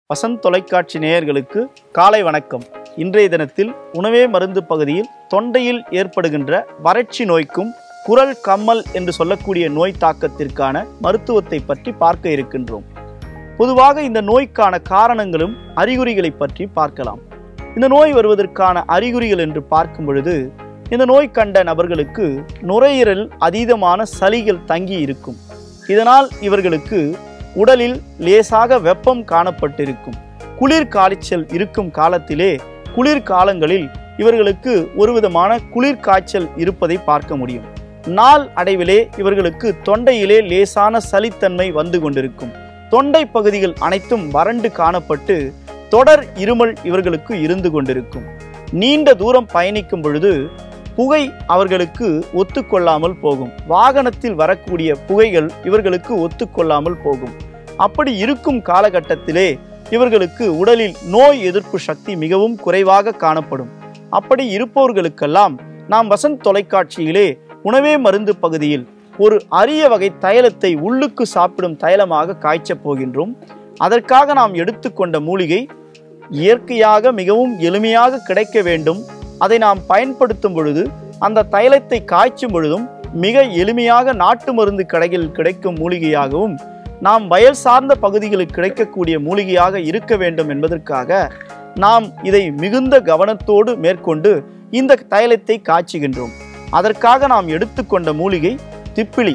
வசந்த் தொலைக்காட்சி நேயர்களுக்கு காலை வணக்கம் இன்றைய தினத்தில் உணவே மருந்து பகுதியில் தொண்டையில் ஏற்படுகின்ற வறட்சி நோய்க்கும் குரல் கம்மல் என்று சொல்லக்கூடிய நோய் தாக்கத்திற்கான மருத்துவத்தை பற்றி பார்க்க இருக்கின்றோம் பொதுவாக இந்த நோய்க்கான காரணங்களும் அறிகுறிகளை பற்றி பார்க்கலாம் இந்த நோய் வருவதற்கான அறிகுறிகள் என்று பார்க்கும் பொழுது இந்த நோய் கண்ட நபர்களுக்கு நுரையீரல் அதீதமான சளிகள் தங்கி இருக்கும் இதனால் இவர்களுக்கு உடலில் லேசாக வெப்பம் காணப்பட்டிருக்கும் குளிர் காய்ச்சல் இருக்கும் காலத்திலே குளிர் காலங்களில் இவர்களுக்கு ஒருவிதமான குளிர் காய்ச்சல் இருப்பதை பார்க்க முடியும் நாள் அடைவிலே இவர்களுக்கு தொண்டையிலே லேசான சளித்தன்மை வந்து கொண்டிருக்கும் தொண்டை பகுதிகள் அனைத்தும் வறண்டு காணப்பட்டு தொடர் இருமல் இவர்களுக்கு இருந்து கொண்டிருக்கும் நீண்ட தூரம் பயணிக்கும் பொழுது புகை அவர்களுக்கு ஒத்துக்கொள்ளாமல் போகும் வாகனத்தில் வரக்கூடிய புகைகள் இவர்களுக்கு ஒத்துக்கொள்ளாமல் போகும் அப்படி இருக்கும் காலகட்டத்திலே இவர்களுக்கு உடலில் நோய் எதிர்ப்பு சக்தி மிகவும் குறைவாக காணப்படும் அப்படி இருப்பவர்களுக்கெல்லாம் நாம் வசந்த் தொலைக்காட்சியிலே உணவே மருந்து பகுதியில் ஒரு அரிய வகை தைலத்தை உள்ளுக்கு சாப்பிடும் தைலமாக காய்ச்சப் போகின்றோம் அதற்காக நாம் எடுத்துக்கொண்ட மூலிகை இயற்கையாக மிகவும் எளிமையாக கிடைக்க வேண்டும் அதை நாம் பயன்படுத்தும் பொழுது அந்த தைலத்தை காய்ச்சும் பொழுதும் மிக எளிமையாக நாட்டு மருந்து கடைகளில் கிடைக்கும் மூலிகையாகவும் நாம் வயல் சார்ந்த பகுதிகளில் கிடைக்கக்கூடிய மூலிகையாக இருக்க வேண்டும் என்பதற்காக நாம் இதை மிகுந்த கவனத்தோடு மேற்கொண்டு இந்த தைலத்தை காய்ச்சுகின்றோம் அதற்காக நாம் எடுத்துக்கொண்ட மூலிகை திப்பிலி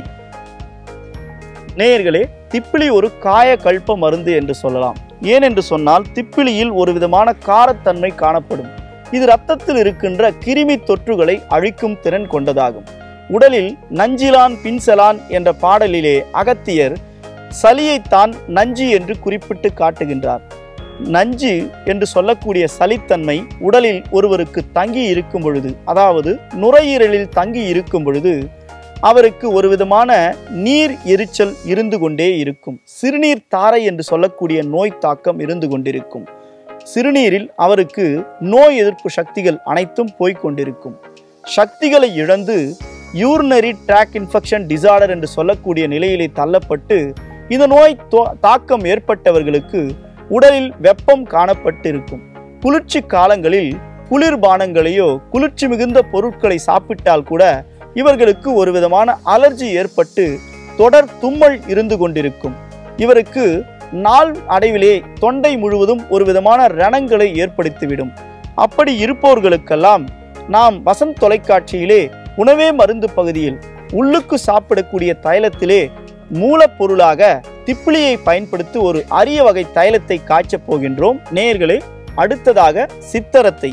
நேயர்களே திப்பிலி ஒரு காய கல்ப மருந்து என்று சொல்லலாம் ஏன் என்று சொன்னால் திப்பிலியில் ஒரு விதமான காரத்தன்மை காணப்படும் இது இரத்தத்தில் இருக்கின்ற கிருமி தொற்றுகளை அழிக்கும் திறன் கொண்டதாகும் உடலில் நஞ்சிலான் பின்சலான் என்ற பாடலிலே அகத்தியர் சளியைத்தான் நஞ்சு என்று குறிப்பிட்டு காட்டுகின்றார் நஞ்சு என்று சொல்லக்கூடிய சளித்தன்மை உடலில் ஒருவருக்கு தங்கி இருக்கும் பொழுது அதாவது நுரையீரலில் தங்கி இருக்கும் பொழுது அவருக்கு ஒரு விதமான நீர் எரிச்சல் இருந்து கொண்டே இருக்கும் சிறுநீர் தாரை என்று சொல்லக்கூடிய நோய் தாக்கம் இருந்து கொண்டிருக்கும் சிறுநீரில் அவருக்கு நோய் எதிர்ப்பு சக்திகள் அனைத்தும் போய்க்கொண்டிருக்கும் சக்திகளை இழந்து யூரினரி ட்ராக் இன்ஃபெக்ஷன் டிசார்டர் என்று சொல்லக்கூடிய நிலையிலே தள்ளப்பட்டு இந்த நோய் தோ- தாக்கம் ஏற்பட்டவர்களுக்கு உடலில் வெப்பம் காணப்பட்டிருக்கும் குளிர்ச்சி காலங்களில் குளிர்பானங்களையோ குளிர்ச்சி மிகுந்த பொருட்களை சாப்பிட்டால் கூட இவர்களுக்கு ஒரு விதமான அலர்ஜி ஏற்பட்டு தொடர் தும்மல் இருந்து கொண்டிருக்கும் இவருக்கு நாள் அடைவிலே தொண்டை முழுவதும் ஒரு விதமான ரணங்களை ஏற்படுத்திவிடும் அப்படி இருப்பவர்களுக்கெல்லாம் நாம் வசந்த் தொலைக்காட்சியிலே உணவே மருந்து பகுதியில் உள்ளுக்கு சாப்பிடக்கூடிய தைலத்திலே மூலப்பொருளாக திப்பிலியை பயன்படுத்தி ஒரு அரிய வகை தைலத்தை காய்ச்சப் போகின்றோம் நேயர்களே அடுத்ததாக சித்தரத்தை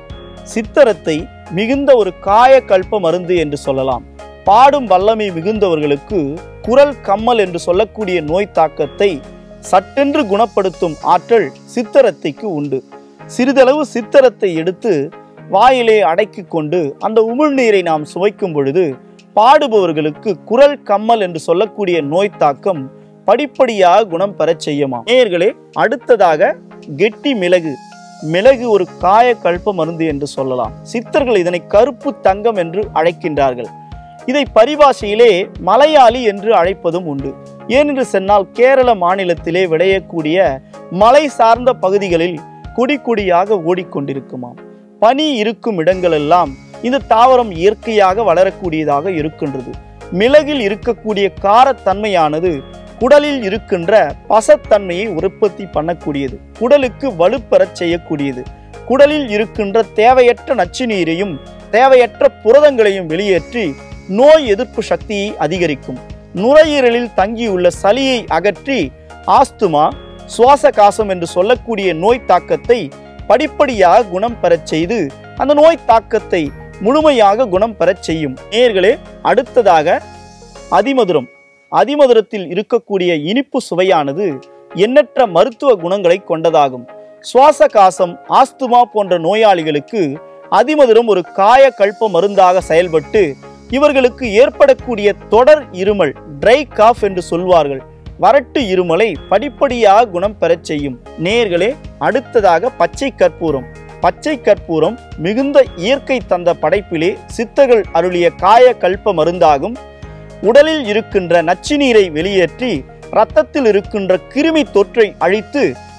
சித்தரத்தை மிகுந்த ஒரு காயக்கல்ப மருந்து என்று சொல்லலாம் பாடும் வல்லமை மிகுந்தவர்களுக்கு குரல் கம்மல் என்று சொல்லக்கூடிய நோய் தாக்கத்தை சட்டென்று குணப்படுத்தும் ஆற்றல் சித்தரத்தைக்கு உண்டு சிறிதளவு சித்தரத்தை எடுத்து வாயிலே அடக்கி கொண்டு அந்த உமிழ்நீரை நாம் சுவைக்கும் பொழுது பாடுபவர்களுக்கு குரல் கம்மல் என்று சொல்லக்கூடிய நோய் தாக்கம் படிப்படியாக குணம் பெறச் செய்யுமா நேயர்களே அடுத்ததாக கெட்டி மிளகு மிளகு ஒரு காய கல்ப மருந்து என்று சொல்லலாம் சித்தர்கள் இதனை கருப்பு தங்கம் என்று அழைக்கின்றார்கள் இதை பரிபாஷையிலே மலையாளி என்று அழைப்பதும் உண்டு ஏனென்று சொன்னால் கேரள மாநிலத்திலே விளையக்கூடிய மலை சார்ந்த பகுதிகளில் கொடி கொடியாக ஓடிக்கொண்டிருக்குமாம் பனி இருக்கும் இடங்களெல்லாம் இந்த தாவரம் இயற்கையாக வளரக்கூடியதாக இருக்கின்றது மிளகில் இருக்கக்கூடிய காரத்தன்மையானது குடலில் இருக்கின்ற பசத்தன்மையை உற்பத்தி பண்ணக்கூடியது குடலுக்கு வலுப்பெறச் செய்யக்கூடியது குடலில் இருக்கின்ற தேவையற்ற நச்சு நீரையும் தேவையற்ற புரதங்களையும் வெளியேற்றி நோய் எதிர்ப்பு சக்தியை அதிகரிக்கும் நுரையீரலில் தங்கியுள்ள சளியை அகற்றி ஆஸ்துமா சுவாச காசம் என்று சொல்லக்கூடிய நோய் தாக்கத்தை படிப்படியாக குணம் பெறச் செய்து அந்த நோய் தாக்கத்தை முழுமையாக குணம் பெறச் செய்யும் நேயர்களே அடுத்ததாக அதிமதுரம் அதிமதுரத்தில் இருக்கக்கூடிய இனிப்பு சுவையானது எண்ணற்ற மருத்துவ குணங்களை கொண்டதாகும் சுவாச காசம் ஆஸ்துமா போன்ற நோயாளிகளுக்கு அதிமதுரம் ஒரு காய கல்ப மருந்தாக செயல்பட்டு இவர்களுக்கு ஏற்படக்கூடிய தொடர் இருமல் ட்ரை காஃப் என்று சொல்வார்கள் வறட்டு இருமலை படிப்படியாக குணம் பெறச் செய்யும் நேயர்களே அடுத்ததாக பச்சை கற்பூரம் பச்சை கற்பூரம் மிகுந்த இயற்கை தந்த படைப்பிலே சித்தர்கள் அருளிய காய கல்ப மருந்தாகும் உடலில் இருக்கின்ற நச்சுநீரை வெளியேற்றி இரத்தத்தில் இருக்கின்ற கிருமி தொற்றை அழித்து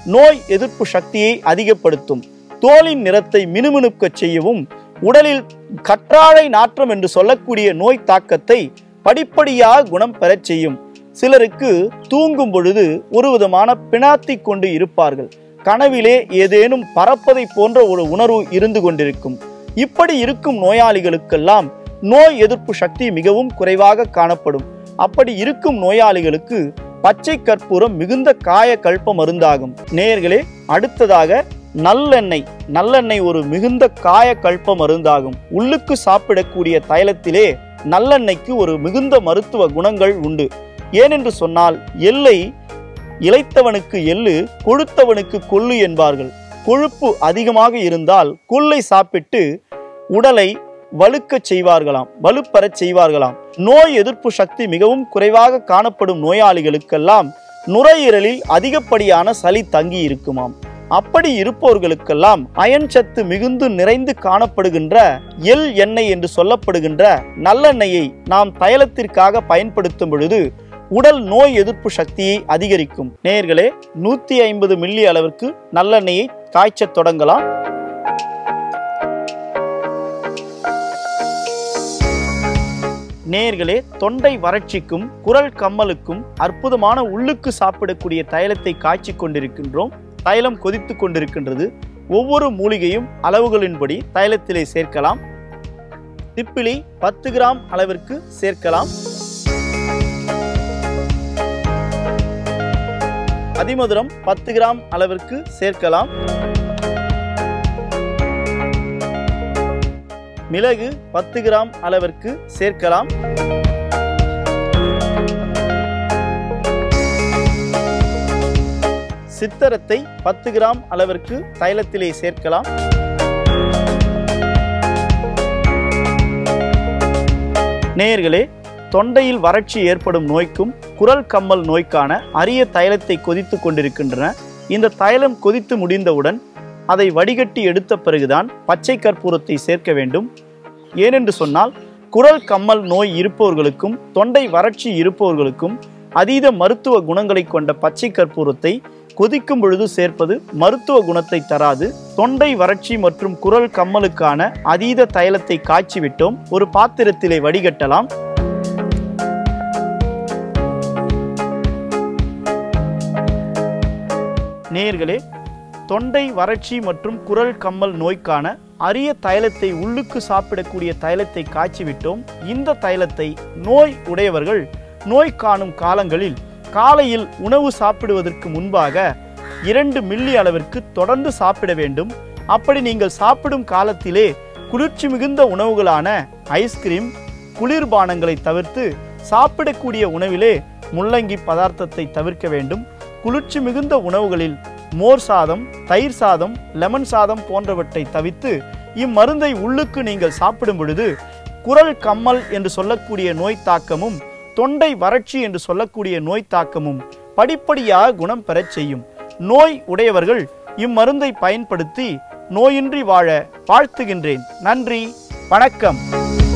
நோய் எதிர்ப்பு சக்தியை அதிகப்படுத்தும் தோலின் நிறத்தை மினுமினுக்கச் செய்யவும் உடலில் கற்றாழை நாற்றம் என்று சொல்லக்கூடிய நோய் தாக்கத்தை படிப்படியாக குணம் பெறச் செய்யும் சிலருக்கு தூங்கும் பொழுது ஒரு விதமான பிணாத்தி கொண்டு இருப்பார்கள் கனவிலே ஏதேனும் பறப்பதை போன்ற ஒரு உணர்வு இருந்து கொண்டிருக்கும் இப்படி இருக்கும் நோயாளிகளுக்கெல்லாம் நோய் எதிர்ப்பு சக்தி மிகவும் குறைவாக காணப்படும் அப்படி இருக்கும் நோயாளிகளுக்கு பச்சை கற்பூரம் மிகுந்த காய கல்ப மருந்தாகும் நேயர்களே அடுத்ததாக நல்லெண்ணெய் நல்லெண்ணெய் ஒரு மிகுந்த காய கல்ப மருந்தாகும் உள்ளுக்கு சாப்பிடக்கூடிய தைலத்திலே நல்லெண்ணெய்க்கு ஒரு மிகுந்த மருத்துவ குணங்கள் உண்டு ஏனென்று சொன்னால் எல்லை இளைத்தவனுக்கு எள்ளு கொழுத்தவனுக்கு கொள்ளு என்பார்கள் கொழுப்பு அதிகமாக இருந்தால் கொள்ளை சாப்பிட்டு உடலை வலுக்கச் செய்வார்களாம் வலுப்பெறச் செய்வார்களாம் நோய் எதிர்ப்பு சக்தி மிகவும் குறைவாக காணப்படும் நோயாளிகளுக்கெல்லாம் நுரையீரலில் அதிகப்படியான சளி தங்கி இருக்குமாம் அப்படி இருப்பவர்களுக்கெல்லாம் அயன் சத்து மிகுந்து நிறைந்து காணப்படுகின்ற எல் எண்ணெய் என்று சொல்லப்படுகின்ற நல்லெண்ணெயை நாம் தைலத்திற்காக பயன்படுத்தும் பொழுது உடல் நோய் எதிர்ப்பு சக்தியை அதிகரிக்கும் நேயர்களே நூத்தி ஐம்பது மில்லி அளவிற்கு நல்லெண்ணெயை காய்ச்சத் தொடங்கலாம் நேயர்களே தொண்டை வறட்சிக்கும் குரல் கம்மலுக்கும் அற்புதமான உள்ளுக்கு சாப்பிடக்கூடிய தைலத்தை காய்ச்சிக் கொண்டிருக்கின்றோம் தைலம் கொதித்துக் கொண்டிருக்கின்றது ஒவ்வொரு மூலிகையும் அளவுகளின்படி தைலத்திலே சேர்க்கலாம் திப்பிலி பத்து கிராம் அளவிற்கு சேர்க்கலாம் அதிமதுரம் பத்து கிராம் அளவிற்கு சேர்க்கலாம் மிளகு பத்து கிராம் அளவிற்கு சேர்க்கலாம் சித்தரத்தை பத்து கிராம் அளவிற்கு தைலத்திலே சேர்க்கலாம் நேயர்களே தொண்டையில் வறட்சி ஏற்படும் நோய்க்கும் குரல் கம்மல் நோய்க்கான அரிய தைலத்தை கொதித்து கொண்டிருக்கின்றன இந்த தைலம் கொதித்து முடிந்தவுடன் அதை வடிகட்டி எடுத்த பிறகுதான் பச்சை கற்பூரத்தை சேர்க்க வேண்டும் ஏனென்று சொன்னால் குரல் கம்மல் நோய் இருப்பவர்களுக்கும் தொண்டை வறட்சி இருப்பவர்களுக்கும் அதீத மருத்துவ குணங்களை கொண்ட பச்சை கற்பூரத்தை கொதிக்கும் பொழுது சேர்ப்பது மருத்துவ குணத்தை தராது தொண்டை வறட்சி மற்றும் குரல் கம்மலுக்கான அதீத தைலத்தை காய்ச்சி விட்டோம் ஒரு பாத்திரத்திலே வடிகட்டலாம் நேயர்களே தொண்டை வறட்சி மற்றும் குரல் கம்மல் நோய்க்கான அரிய தைலத்தை உள்ளுக்கு சாப்பிடக்கூடிய தைலத்தை காய்ச்சி விட்டோம் இந்த தைலத்தை நோய் உடையவர்கள் நோய் காணும் காலங்களில் காலையில் உணவு சாப்பிடுவதற்கு முன்பாக இரண்டு மில்லி அளவிற்கு தொடர்ந்து சாப்பிட வேண்டும் அப்படி நீங்கள் சாப்பிடும் காலத்திலே குளிர்ச்சி மிகுந்த உணவுகளான ஐஸ்கிரீம் குளிர்பானங்களை தவிர்த்து சாப்பிடக்கூடிய உணவிலே முள்ளங்கி பதார்த்தத்தை தவிர்க்க வேண்டும் குளிர்ச்சி மிகுந்த உணவுகளில் மோர் சாதம் தயிர் சாதம் லெமன் சாதம் போன்றவற்றை தவிர்த்து இம்மருந்தை உள்ளுக்கு நீங்கள் சாப்பிடும் பொழுது குரல் கம்மல் என்று சொல்லக்கூடிய நோய் தாக்கமும் தொண்டை வறட்சி என்று சொல்லக்கூடிய நோய் தாக்கமும் படிப்படியாக குணம் பெறச் செய்யும் நோய் உடையவர்கள் இம்மருந்தை பயன்படுத்தி நோயின்றி வாழ வாழ்த்துகின்றேன் நன்றி வணக்கம்